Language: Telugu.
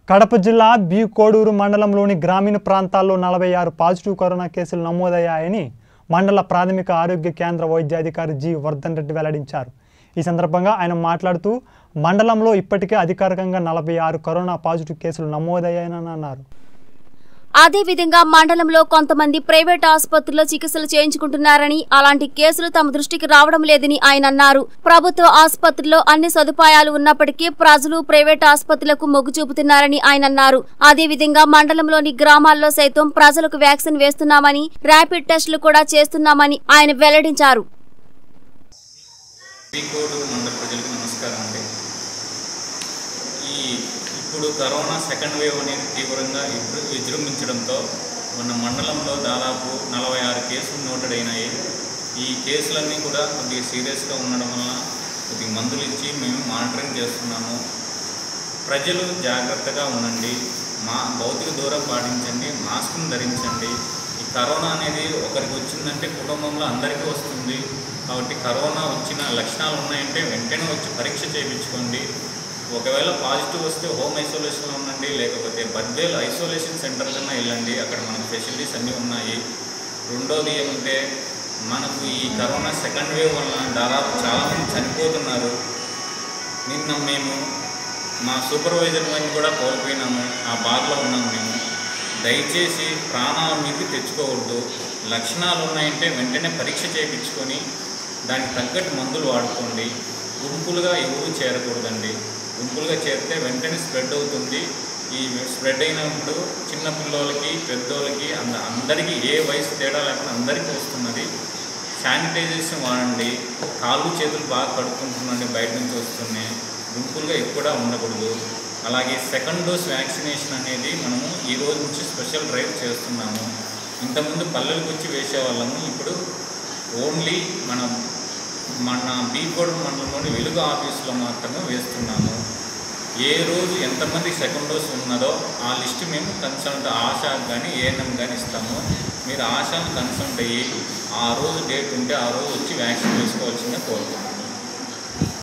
కడప జిల్లా బి కోడూరు మండలంలోని గ్రామీణ ప్రాంతాల్లో నలభై ఆరు పాజిటివ్ కరోనా కేసులు నమోదయ్యాయని మండల ప్రాథమిక ఆరోగ్య కేంద్ర వైద్యాధికారి జి వర్ధన్ రెడ్డి వెల్లడించారు ఈ సందర్భంగా ఆయన మాట్లాడుతూ మండలంలో ఇప్పటికే అధికారికంగా నలభై ఆరు కరోనా పాజిటివ్ కేసులు నమోదయ్యాయని అన్నారు అదేవిధంగా మండలంలో కొంతమంది ప్రైవేట్ ఆసుపత్రుల్లో చికిత్సలు చేయించుకుంటున్నారని అలాంటి కేసులు తమ దృష్టికి రావడం లేదని ఆయన అన్నారు ప్రభుత్వ ఆసుపత్రిలో అన్ని సదుపాయాలు ఉన్నప్పటికీ ప్రజలు ప్రైవేట్ ఆసుపత్రులకు మొగ్గు చూపుతున్నారని ఆయన అన్నారు అదేవిధంగా మండలంలోని గ్రామాల్లో సైతం ప్రజలకు వ్యాక్సిన్ వేస్తున్నామని ర్యాపిడ్ టెస్టులు కూడా చేస్తున్నామని ఆయన వెల్లడించారు పీకోడు మండల ప్రజలకు నమస్కారం అండి ఈ ఇప్పుడు కరోనా సెకండ్ వేవ్ అనేది తీవ్రంగా ఇప్పుడు విజృంభించడంతో మన మండలంలో దాదాపు నలభై ఆరు కేసులు నోటెడ్ అయినాయి ఈ కేసులన్నీ కూడా కొద్దిగా సీరియస్గా ఉండడం వలన కొద్దిగా మందులు ఇచ్చి మేము మానిటరింగ్ చేస్తున్నాము ప్రజలు జాగ్రత్తగా ఉండండి మా భౌతిక దూరం పాటించండి మాస్క్ను ధరించండి ఈ కరోనా అనేది ఒకరికి వచ్చిందంటే కుటుంబంలో అందరికీ వస్తుంది కాబట్టి కరోనా వచ్చిన లక్షణాలు ఉన్నాయంటే వెంటనే వచ్చి పరీక్ష చేయించుకోండి ఒకవేళ పాజిటివ్ వస్తే హోమ్ ఐసోలేషన్లో ఉండండి లేకపోతే బద్వేల్ ఐసోలేషన్ సెంటర్ కన్నా వెళ్ళండి అక్కడ మనకు ఫెసిలిటీస్ అన్నీ ఉన్నాయి రెండోది ఏమంటే మనకు ఈ కరోనా సెకండ్ వేవ్ వలన దాదాపు చాలామంది చనిపోతున్నారు నిన్న మేము మా సూపర్వైజర్ గారిని కూడా కోల్పోయినాము ఆ బాధలో ఉన్నాము మేము దయచేసి ప్రాణాల మీదకి తెచ్చుకోవద్దు లక్షణాలు ఉన్నాయంటే వెంటనే పరీక్ష చేయించుకొని దానికి తగ్గట్టు మందులు వాడుకోండి గుంపులుగా ఎవరూ చేరకూడదండి గుంపులుగా చేరితే వెంటనే స్ప్రెడ్ అవుతుంది ఈ స్ప్రెడ్ అయినప్పుడు చిన్న పిల్లలకి పెద్దోళ్ళకి అంద అందరికీ ఏ వయసు తేడా లేకుండా అందరికీ వస్తున్నది శానిటైజేషన్ వాడండి కాళ్ళు చేతులు బాగా కడుక్కుంటుండండి బయట నుంచి వస్తున్నాయి గుంపులుగా ఎక్కువగా ఉండకూడదు అలాగే సెకండ్ డోస్ వ్యాక్సినేషన్ అనేది మనము ఈ రోజు నుంచి స్పెషల్ డ్రైవ్ చేస్తున్నాము ఇంతకుముందు పల్లెలకు వచ్చి వేసేవాళ్ళము ఇప్పుడు ఓన్లీ మన మన బీకోడ్ మండలంలోని వెలుగు ఆఫీసులో మాత్రమే వేస్తున్నాము ఏ రోజు ఎంతమంది సెకండ్ డోస్ ఉన్నదో ఆ లిస్ట్ మేము కన్సల్ట్ ఆశాకు కానీ ఏఎన్ఎం కానీ ఇస్తాము మీరు ఆశాను కన్సల్ట్ అయ్యి ఆ రోజు డేట్ ఉంటే ఆ రోజు వచ్చి వ్యాక్సిన్ వేసుకోవాల్సిందే కోరుతున్నాం